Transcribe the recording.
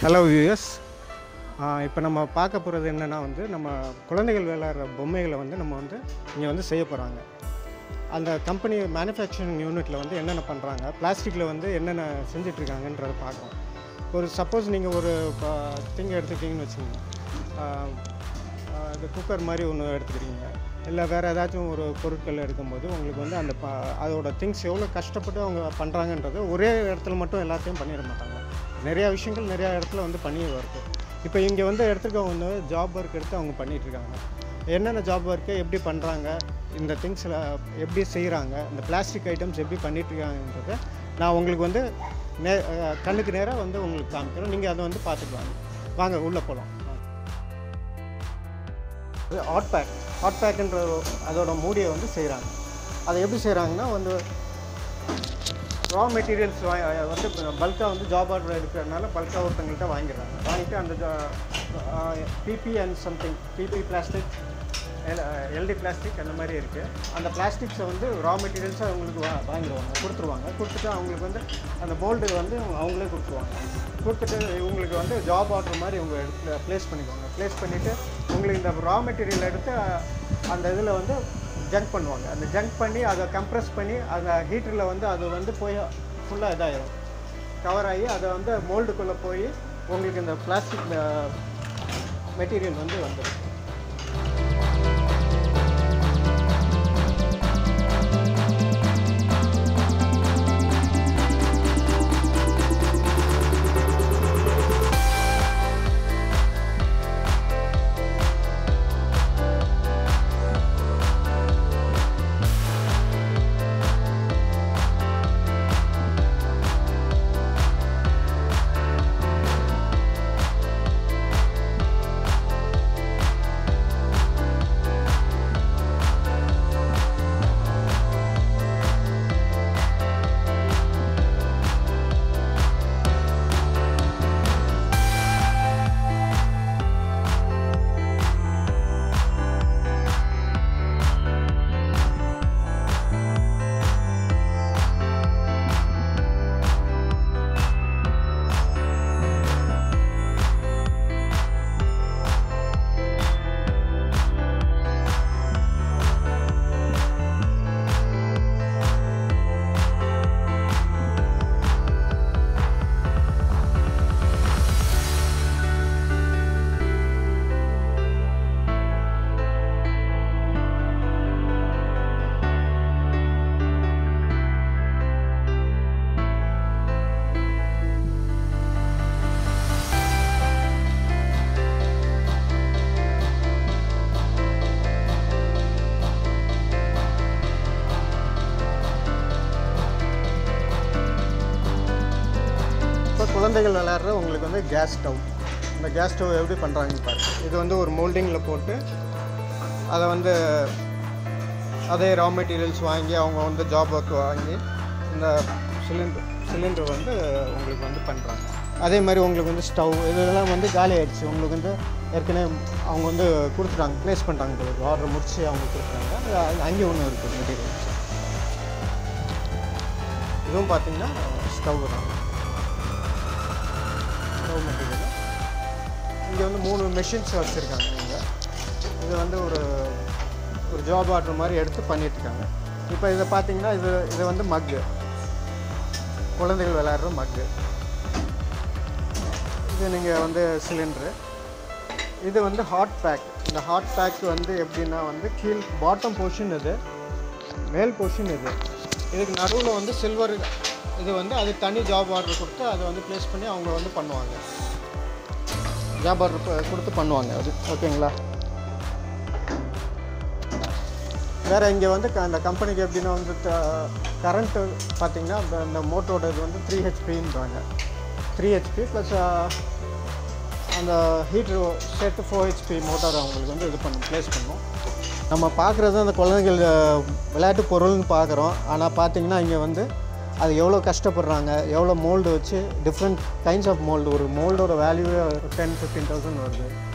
hello viewers இப்போ நம்ம பார்க்க போகிறது என்னென்னா வந்து நம்ம குழந்தைகள் விளையாடுற பொம்மைகளை வந்து நம்ம வந்து இங்கே வந்து செய்ய போகிறாங்க அந்த கம்பெனி மேனுஃபேக்சரிங் யூனிட்டில் வந்து என்னென்ன பண்ணுறாங்க பிளாஸ்டிக்கில் வந்து என்னென்ன செஞ்சிட்ருக்காங்கன்றதை பார்க்குறோம் ஒரு சப்போஸ் நீங்கள் ஒரு திங் எடுத்துக்கிட்டிங்கன்னு வச்சுக்கோங்க ஆஹ், ஆஹ், இது குக்கர் மாதிரி ஒன்று எடுத்துக்கிறீங்க இல்லை வேறு ஏதாச்சும் ஒரு பொருட்கள் எடுக்கும்போது உங்களுக்கு வந்து அந்த ப அதோட திங்ஸ் எவ்வளோ கஷ்டப்பட்டு அவங்க பண்ணுறாங்கன்றது ஒரே இடத்துல மட்டும் எல்லாத்தையும் பண்ணிட மாட்டாங்க நிறையா விஷயங்கள் நிறையா இடத்துல வந்து பண்ணி வருது இப்போ இங்கே வந்து எடுத்துருக்கவங்க வந்து ஜாப் ஒர்க் எடுத்து அவங்க பண்ணிட்டு இருக்காங்க என்னென்ன ஜாப் ஒர்க்கு எப்படி பண்ணுறாங்க இந்த திங்ஸில் எப்படி செய்கிறாங்க இந்த பிளாஸ்டிக் ஐட்டம்ஸ் எப்படி பண்ணிட்டு இருக்காங்கன்றதை நான் உங்களுக்கு வந்து நே அஹ் கண்ணுக்கு நேராக வந்து உங்களுக்கு காமிக்கிறோம் நீங்கள் அதை வந்து பார்த்துக்கலாம் வாங்க உள்ளே போகலாம் இது ஹாட் பேக் ஹாட் பேக்குன்ற அதோட மூடியை வந்து செய்கிறாங்க அதை எப்படி செய்கிறாங்கன்னா வந்து ரா மெட்டீரியல்ஸ் வந்து பல்காக வந்து ஜாப் ஆர்டர் எடுக்கிறதுனால பல்காக ஒருத்தங்கள்ட்ட வாங்கிடுறாங்க வாங்கிட்டு அந்த PP and something PP plastic LD plastic அந்த மாதிரி இருக்குது அந்த பிளாஸ்டிக்ஸை வந்து ரா மெட்டீரியல்ஸை அவங்களுக்கு வா வாங்கிடுவாங்க கொடுத்துருவாங்க கொடுத்துட்டு அவங்களுக்கு வந்து அந்த போல்டு வந்து அவங்களே கொடுத்துருவாங்க கொடுத்துட்டு இவங்களுக்கு வந்து ஜாப் ஆர்டர் மாதிரி இவங்க எடுத்து ப்ளேஸ் பண்ணிக்குவாங்க ப்ளேஸ் பண்ணிவிட்டு உங்களுக்கு இந்த ரா மெட்டீரியல் எடுத்து அந்த இதில் வந்து ஜங்க் பண்ணுவாங்க அந்த ஜங்க் பண்ணி அதை கம்ப்ரெஸ் பண்ணி அந்த ஹீட்டரில் வந்து அது வந்து போய் ஃபுல்லாக இதாயிரும் கவர் ஆகி அதை வந்து மோல்டுக்குள்ளே போய் உங்களுக்கு இந்த பிளாஸ்டிக் மெட்டீரியல் வந்து வந்துடும் இப்போ குழந்தைகள் விளையாடுற உங்களுக்கு வந்து கேஸ் ஸ்டவ் இந்த கேஸ் ஸ்டவ் எப்படி பண்ணுறாங்கன்னு பாருங்க இது வந்து ஒரு மோல்டிங்கில் போட்டு அதை வந்து அதே ரா மெட்டீரியல்ஸ் வாங்கி அவங்க வந்து ஜாப் ஒர்க் வாங்கி இந்த சிலிண்டர் சிலிண்டர் வந்து உங்களுக்கு வந்து பண்ணுறாங்க அதே மாதிரி உங்களுக்கு வந்து ஸ்டவ் இதெல்லாம் வந்து காலி ஆயிடுச்சு உங்களுக்கு வந்து ஏற்கனவே அவங்க வந்து கொடுத்துட்டாங்க ப்ளேஸ் பண்ணிட்டாங்க ஆர்டர் முடிச்சு அவங்க கொடுத்துட்டாங்க அது அங்கேயும் ஒன்று இருக்குது மெட்டீரியல்ஸ் இதுவும் பார்த்தீங்கன்னா ஸ்டவ் தான் ஸ்டவ் மெட்டீரியல் இங்கே வந்து மூணு மெஷின்ஸ் வச்சுருக்காங்க இங்கே இது வந்து ஒரு ஒரு ஜாப் ஆர்டர் மாதிரி எடுத்து பண்ணிட்டுருக்காங்க இப்போ இதை பார்த்தீங்கன்னா இது இது வந்து மக்கு குழந்தைகள் விளையாடுற மக்கு இது நீங்கள் வந்து சிலிண்ட்ரு இது வந்து ஹாட் பேக் இந்த ஹாட் பேக் வந்து எப்படின்னா வந்து கீழ் பாட்டம் போர்ஷன் இது மேல் போர்ஷன் இது இதுக்கு நடுவில் வந்து சில்வர் இது வந்து அது தனி ஜாப் ஆர்டர் கொடுத்து அதை வந்து ப்ளேஸ் பண்ணி அவங்க வந்து பண்ணுவாங்க ஜாப் ஆர்டர் கொடுத்து பண்ணுவாங்க அது ஓகேங்களா வேறு இங்கே வந்து க- அந்த கம்பெனிக்கு எப்படின்னா வந்து கரண்ட்டு பார்த்தீங்கன்னா அந்த- அந்த மோட்டரோட இது வந்து த்ரீ ஹெச்பின்றாங்க த்ரீ ஹெச்பி ப்ளஸ் அந்த ஹீட்ரு சேர்த்து ஃபோர் ஹெச்பி மோட்டார் அவங்களுக்கு வந்து இது பண்ணும் ப்ளேஸ் பண்ணும் நம்ம பார்க்குறது அந்த குழந்தைகள் அஹ், விளையாட்டு பொருள்னு பார்க்குறோம் ஆனால் பார்த்தீங்கன்னா இங்கே வந்து அது எவ்வளோ கஷ்டப்படுறாங்க எவ்வளோ மோல்டு வச்சு டிஃப்ரெண்ட் கைண்ட்ஸ் ஆஃப் மோல்டு ஒரு மோல்டோட வேல்யூவே டென் ஃபிஃப்டீன் தௌசண்ட் வருது